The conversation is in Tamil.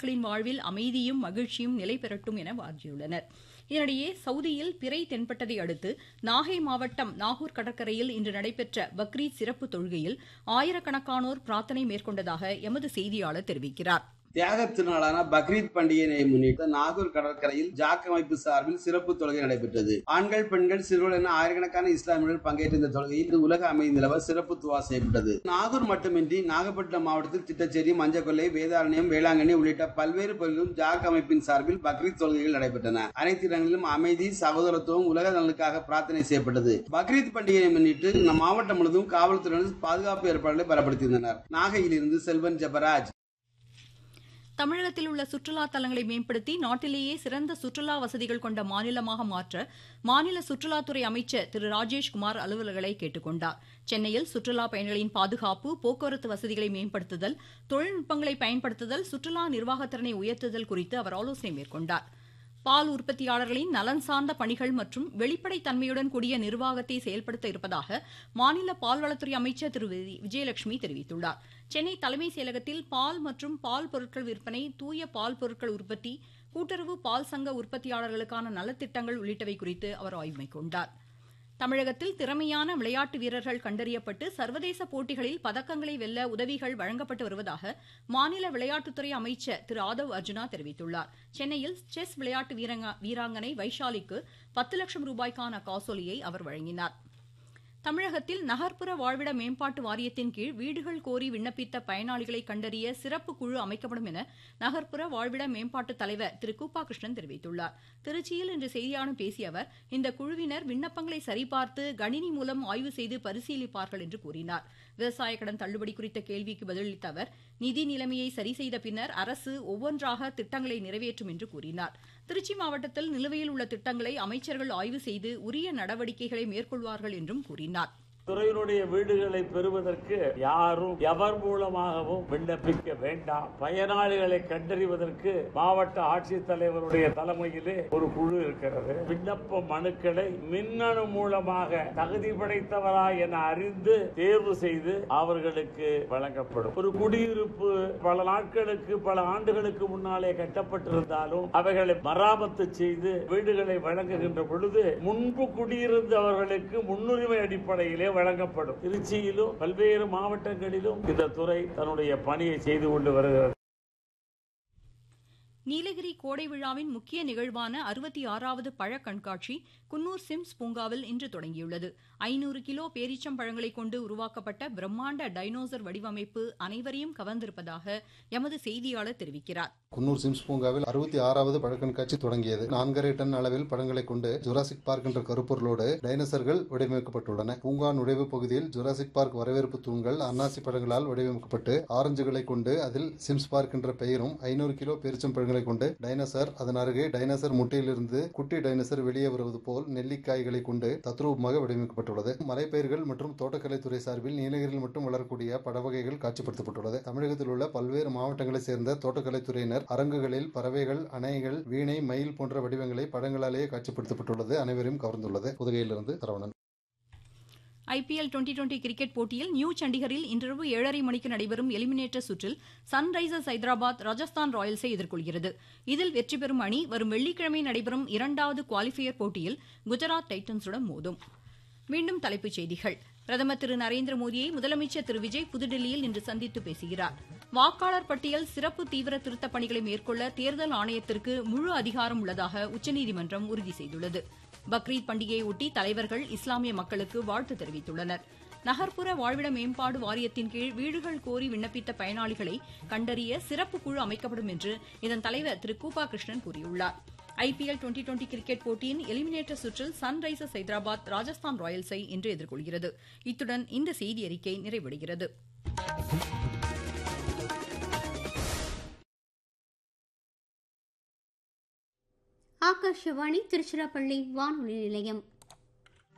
மக்களின் வாழ்வில் அமைதியும் மகிழ்ச்சியும் நிலை பெறட்டும் என வாழ்த்தியுள்ளனர் இதனிடையே சவுதியில் பிறை தென்பட்டதை அடுத்து நாகை மாவட்டம் நாகூர் கடற்கரையில் இன்று நடைபெற்ற பக்ரீத் சிறப்பு தொழுகையில் ஆயிரக்கணக்கானோர் பிரார்த்தனை மேற்கொண்டதாக எமது செய்தியாளர் தெரிவிக்கிறார் தியாக திருநாளான பக்ரீத் பண்டிகையை முன்னிட்டு நாகூர் கடற்கரையில் ஜாக் அமைப்பு சார்பில் சிறப்பு தொழுகை நடைபெற்றது ஆண்கள் பெண்கள் சிறுவர்கள் என ஆயிரக்கணக்கான இஸ்லாமியர்கள் பங்கேற்ற இந்த தொழுகையில் இன்று உலக அமைதி நிலவ சிறப்பு துவா செய்யப்பட்டது நாகூர் மட்டுமின்றி நாகப்பட்டினம் மாவட்டத்தில் திட்டச்சேரி மஞ்சக்கொல்லை வேதாரண்யம் வேளாங்கண்ணி உள்ளிட்ட பல்வேறு பகுதிகளிலும் ஜாக் அமைப்பின் சார்பில் பக்ரீத் தொழுகைகள் நடைபெற்றன அனைத்து இடங்களிலும் அமைதி சகோதரத்துவம் உலக நலனுக்காக பிரார்த்தனை செய்யப்பட்டது பக்ரீத் பண்டிகையை முன்னிட்டு நம் மாவட்டம் முழுவதும் காவல்துறையினர் பாதுகாப்பு ஏற்பாடுகளை பலப்படுத்தியிருந்தனர் நாகையிலிருந்து செல்வன் ஜபராஜ் தமிழகத்தில் உள்ள சுற்றுலா தலங்களை மேம்படுத்தி நாட்டிலேயே சிறந்த சுற்றுலா வசதிகள் கொண்ட மாநிலமாக மாற்ற மாநில சுற்றுலாத்துறை அமைச்சர் திரு ராஜேஷ்குமார் அலுவலர்களை கேட்டுக் கொண்டார் சென்னையில் சுற்றுலா பயணிகளின் பாதுகாப்பு போக்குவரத்து வசதிகளை மேம்படுத்துதல் தொழில்நுட்பங்களை பயன்படுத்துதல் சுற்றுலா நிர்வாகத்திறனை உயர்த்துதல் குறித்து அவர் ஆலோசனை மேற்கொண்டார் பால் உற்பத்தியாளர்களின் நலன் சார்ந்த பணிகள் மற்றும் வெளிப்படைத் தன்மையுடன் கூடிய நிர்வாகத்தை செயல்படுத்த இருப்பதாக மாநில பால்வளத்துறை அமைச்சர் திரு விஜயலட்சுமி தெரிவித்துள்ளார் சென்னை தலைமைச் செயலகத்தில் பால் மற்றும் பால் பொருட்கள் விற்பனை தூய பால் பொருட்கள் உற்பத்தி கூட்டுறவு பால் சங்க உற்பத்தியாளர்களுக்கான நலத்திட்டங்கள் உள்ளிட்டவை குறித்து அவர் ஆய்வு மேற்கொண்டார் தமிழகத்தில் திறமையான விளையாட்டு வீரர்கள் கண்டறியப்பட்டு சர்வதேச போட்டிகளில் பதக்கங்களை வெல்ல உதவிகள் வழங்கப்பட்டு வருவதாக மாநில விளையாட்டுத்துறை அமைச்சர் திரு ஆதவ் அர்ஜுனா தெரிவித்துள்ளார் சென்னையில் செஸ் விளையாட்டு வீராங்கனை வைஷாலிக்கு பத்து லட்சம் ரூபாய்க்கான காசோலியை அவர் வழங்கினார் தமிழகத்தில் நகர்ப்புற வாழ்விட மேம்பாட்டு வாரியத்தின் கீழ் வீடுகள் கோரி விண்ணப்பித்த பயனாளிகளை கண்டறிய சிறப்பு குழு அமைக்கப்படும் என நகர்ப்புற வாழ்விட மேம்பாட்டு தலைவர் திரு கூப்பா கிருஷ்ணன் தெரிவித்துள்ளார் திருச்சியில் இன்று செய்தியாளர்களிடம் பேசிய அவர் இந்த குழுவினர் விண்ணப்பங்களை சரிபார்த்து கணினி மூலம் ஆய்வு செய்து பரிசீலிப்பார்கள் என்று கூறினார் விவசாய கடன் தள்ளுபடி குறித்த கேள்விக்கு பதிலளித்த அவர் நிதி நிலைமையை சரி செய்த பின்னர் அரசு ஒவ்வொன்றாக திட்டங்களை நிறைவேற்றும் என்று கூறினார் திருச்சி மாவட்டத்தில் நிலுவையில் உள்ள திட்டங்களை அமைச்சர்கள் ஆய்வு செய்து உரிய நடவடிக்கைகளை மேற்கொள்வார்கள் என்றும் கூறினார் துறையினுடைய வீடுகளை பெறுவதற்கு யாரும் எவர் மூலமாகவும் விண்ணப்பிக்க வேண்டாம் பயனாளிகளை கண்டறிவதற்கு மாவட்ட ஆட்சித்தலைவருடைய தலைமையிலே ஒரு குழு இருக்கிறது விண்ணப்ப மனுக்களை மின்னணு மூலமாக தகுதி படைத்தவரா என அறிந்து தேர்வு செய்து அவர்களுக்கு வழங்கப்படும் ஒரு குடியிருப்பு பல நாட்களுக்கு பல ஆண்டுகளுக்கு முன்னாலே கட்டப்பட்டிருந்தாலும் அவைகளை மராமத்து செய்து வீடுகளை வழங்குகின்ற பொழுது முன்பு குடியிருந்தவர்களுக்கு முன்னுரிமை அடிப்படையிலே வழங்கப்படும் திருச்சியிலும் பல்வேறு மாவட்டங்களிலும் இந்த துறை தன்னுடைய பணியை செய்து கொண்டு வருகிறது நீலகிரி கோடை விழாவின் முக்கிய நிகழ்வான அறுபத்தி ஆறாவது பழ கண்காட்சி குன்னூர் சிம்ஸ் பூங்காவில் இன்று தொடங்கியுள்ளது ஐநூறு கிலோ பேரீச்சம் பழங்களை கொண்டு உருவாக்கப்பட்ட பிரம்மாண்ட டைனோசர் வடிவமைப்பு அனைவரையும் கவர்ந்திருப்பதாக எமது செய்தியாளர் தெரிவிக்கிறார் குன்னூர் சிம்ஸ் பூங்காவில் அறுபத்தி ஆறாவது பழக்கண்காட்சி தொடங்கியது நான்கரை டன் அளவில் பழங்களை கொண்டு ஜுராசிக் பார்க் என்ற கருப்பொருளோடு டைனோசர்கள் வடிவமைக்கப்பட்டுள்ளன பூங்கா நுழைவு பகுதியில் ஜுராசிக் பார்க் வரவேற்பு தூண்கள் அன்னாசி பழங்களால் வடிவமைக்கப்பட்டு ஆரஞ்சுகளை கொண்டு அதில் சிம்ஸ் பார்க் என்ற பெயரும் ஐநூறு கிலோ பேரிச்சம் பழங்களை கொண்டு டைனோசர் அதன் அருகே டைனோசர் முட்டையிலிருந்து குட்டி டைனோசர் வெளியே வருவது போல் நெல்லிக்காய்களை கொண்டு தத்ரூபமாக வடிவமைக்கப்பட்டுள்ளது மலைப்பயிர்கள் மற்றும் தோட்டக்கலைத்துறை சார்பில் நீலகிரியில் மட்டும் வளரக்கூடிய படவகைகள் காட்சிப்படுத்தப்பட்டுள்ளது தமிழகத்தில் உள்ள பல்வேறு மாவட்டங்களைச் சேர்ந்த தோட்டக்கலைத்துறையினர் அரங்குகளில் பறவைகள் அணைகள் வீணை மயில் போன்ற வடிவங்களை படங்களாலேயே காட்சிப்படுத்தப்பட்டுள்ளது அனைவரையும் கவர்ந்துள்ளது புதுகையிலிருந்து Saravanan IPL twenty twenty cricket போட்டியில் நியூ சண்டிகரில் இன்றிரவு ஏழரை மணிக்கு நடைபெறும் எலிமினேட்டர் சுற்றில் சன்ரைசர்ஸ் ஹைதராபாத் ராஜஸ்தான் ராயல்ஸை எதிர்கொள்கிறது இதில் வெற்றி பெறும் அணி வரும் வெள்ளிக்கிழமை நடைபெறும் இரண்டாவது குவாலிஃபயர் போட்டியில் குஜராத் டைட்டன்ஸுடன் மோதும் மீண்டும் தலைப்புச் செய்திகள் பிரதமர் திரு நரேந்திர மோடியை முதலமைச்சர் திரு விஜய் புதுடில்லியில் இன்று சந்தித்து பேசுகிறார் வாக்காளர் பட்டியல் சிறப்பு தீவிர திருத்தப் பணிகளை மேற்கொள்ள தேர்தல் ஆணையத்திற்கு முழு அதிகாரம் உள்ளதாக உச்சநீதிமன்றம் உறுதி செய்துள்ளது பக்ரீத் பண்டிகையொட்டி தலைவர்கள் இஸ்லாமிய மக்களுக்கு வாழ்த்து தெரிவித்துள்ளனர் நகர்ப்புற வாழ்விட மேம்பாடு வாரியத்தின் கீழ் வீடுகள் கோரி விண்ணப்பித்த பயனாளிகளை கண்டறிய சிறப்பு குழு அமைக்கப்படும் என்று இதன் தலைவர் திரு கூபா கிருஷ்ணன் கூறியுள்ளார் ஐபிஎல் டுவெண்டி டுவெண்டி கிரிக்கெட் போட்டியின் எலிமினேட்டர் சுற்றில் சன்ரைசர்ஸ் ஹைதராபாத் ராஜஸ்தான் ராயல்ஸை இன்று எதிர்கொள்கிறது இத்துடன் இந்த செய்தி அறிக்கை நிறைவடைகிறது ஆகாஷவாணி திருச்சிராப்பள்ளி வானொலி நிலையம்